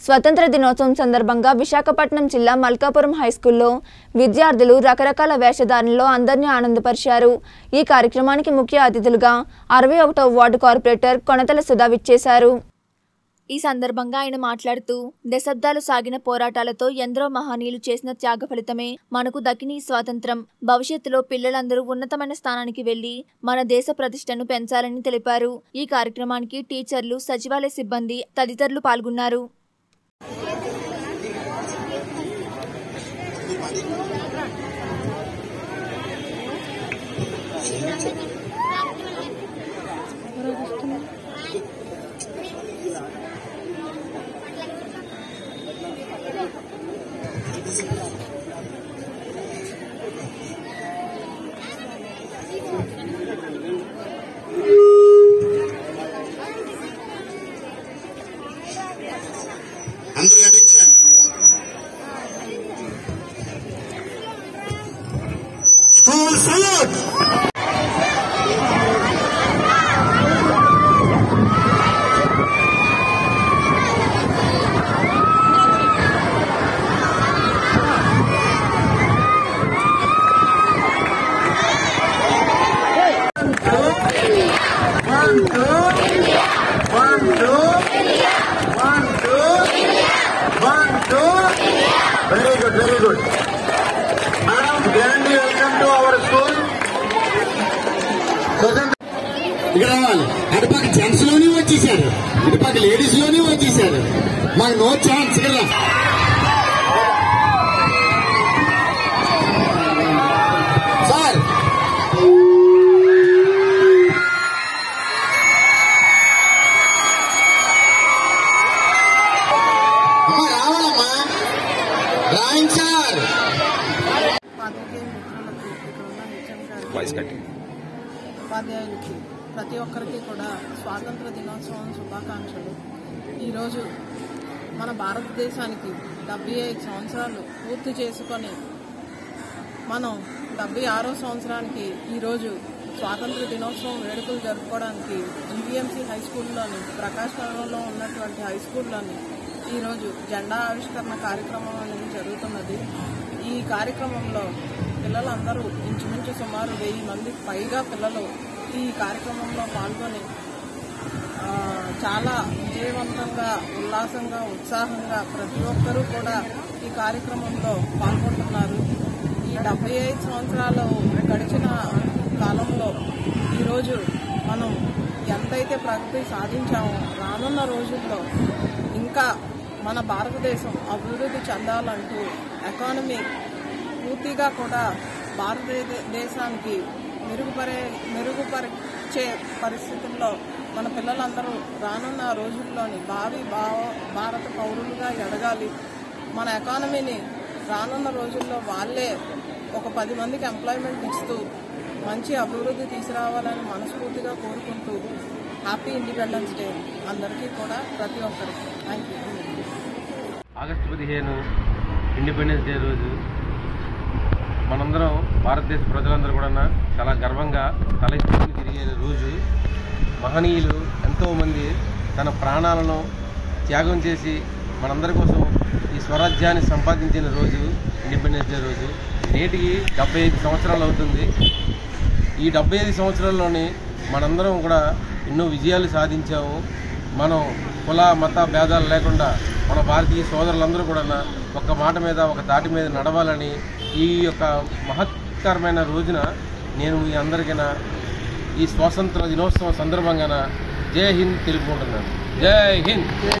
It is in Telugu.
స్వతంత్ర దినోత్సవం సందర్భంగా విశాఖపట్నం జిల్లా మల్కాపురం హైస్కూల్లో విద్యార్థులు రకరకాల వేషధారణలో అందరినీ ఆనందపరిచారు ఈ కార్యక్రమానికి ముఖ్య అతిథులుగా అరవై ఒకటవ వార్డు కార్పొరేటర్ కొనతల సుధా విచ్చేశారు ఈ సందర్భంగా ఆయన మాట్లాడుతూ దశాబ్దాలు సాగిన పోరాటాలతో ఎందరో మహనీయులు చేసిన త్యాగ ఫలితమే మనకు దక్కిన ఈ స్వాతంత్రం భవిష్యత్తులో పిల్లలందరూ ఉన్నతమైన స్థానానికి వెళ్లి మన దేశ ప్రతిష్టను పెంచాలని తెలిపారు ఈ కార్యక్రమానికి టీచర్లు సచివాలయ సిబ్బంది తదితరులు పాల్గొన్నారు అందరూ attention school salute One, two, one, two, one, two, one, two. Very good, very good. Madam, grandly welcome to our school. స్వతంత్ర ఇక్కడ రావాలి అటుపక్క జెంట్స్ లోనే వచ్చేసారు ఇటుపక్క లేడీస్ లోనే వచ్చేసారు మాకు నో ఛాన్స్ ఇక్కడ రా. సార్ అమ్మా రావాలమ్మా డ్రాయింగ్ సార్ ఉపాధ్యాయుల మిత్రులకు ఇక్కడ ఉన్న హెచ్ఎం గారికి, వాయిస్ కట్టింగ్ ఉపాధ్యాయులకి ప్రతి ఒక్కరికి కూడా స్వాతంత్ర దినోత్సవం శుభాకాంక్షలు ఈరోజు మన భారతదేశానికి డెబ్బై ఐదు సంవత్సరాలు పూర్తి చేసుకొని మనం డెబ్బై ఆరో సంవత్సరానికి ఈరోజు స్వాతంత్ర దినోత్సవం వేడుకలు జరుపుకోవడానికి జీవీఎంసీ హై స్కూల్లోని ప్రకాశ్ నగరంలో ఉన్నటువంటి హై స్కూల్లోని ఈరోజు జెండా ఆవిష్కరణ కార్యక్రమం అనేది జరుగుతున్నది ఈ కార్యక్రమంలో పిల్లలందరూ ఇంచుమించు సుమారు వెయ్యి మందికి పైగా పిల్లలు ఈ కార్యక్రమంలో పాల్గొని ఆ, చాలా విజయవంతంగా ఉల్లాసంగా ఉత్సాహంగా ప్రతి ఒక్కరూ కూడా ఈ కార్యక్రమంలో పాల్గొంటున్నారు ఈ డెబ్బై ఐదు సంవత్సరాలు గడిచిన కాలంలో ఈరోజు మనం ఎంతైతే ప్రగతి సాధించామో రానున్న రోజుల్లో ఇంకా మన భారతదేశం అభివృద్ధి చెందాలంటూ ఎకానమీ పూర్తిగా కూడా భారతదేశానికి మెరుగుపరే మెరుగుపరిచే పరిస్థితుల్లో మన పిల్లలందరూ రానున్న రోజుల్లోని భావి భావ భారత పౌరులుగా ఎదగాలి మన ఎకానమీని రానున్న రోజుల్లో వాళ్ళే ఒక పది మందికి ఎంప్లాయ్మెంట్ ఇస్తూ మంచి అభివృద్ధి తీసుకురావాలని మనస్ఫూర్తిగా కోరుకుంటూ హ్యాపీ ఇండిపెండెన్స్ డే అందరికీ కూడా ప్రతి ఒక్కరికి థ్యాంక్ యూ ఆగస్టు పదిహేను ఇండిపెండెన్స్ డే రోజు మనందరం భారతదేశ ప్రజలందరూ కూడా చాలా గర్వంగా తలెత్తుకుని తిరిగే రోజు మహనీయులు ఎంతోమంది తన ప్రాణాలను త్యాగం చేసి మనందరి కోసం ఈ స్వరాజ్యాన్ని సంపాదించిన రోజు ఇండిపెండెన్స్ డే రోజు నేటికి డెబ్బై ఐదు సంవత్సరాలు అవుతుంది ఈ డెబ్బై ఐదు సంవత్సరాల్లోని మనందరం కూడా ఎన్నో విజయాలు సాధించాము మనం కుల మత భేదాలు లేకుండా మన భారతీయ సోదరులందరూ కూడా ఒక మాట మీద ఒక దాటి మీద నడవాలని ఈ యొక్క మహత్తరమైన రోజున నేను మీ అందరికైనా ఈ స్వాతంత్ర దినోత్సవం సందర్భంగా జై హింద్ తెలుపుకుంటున్నాను జై హింద్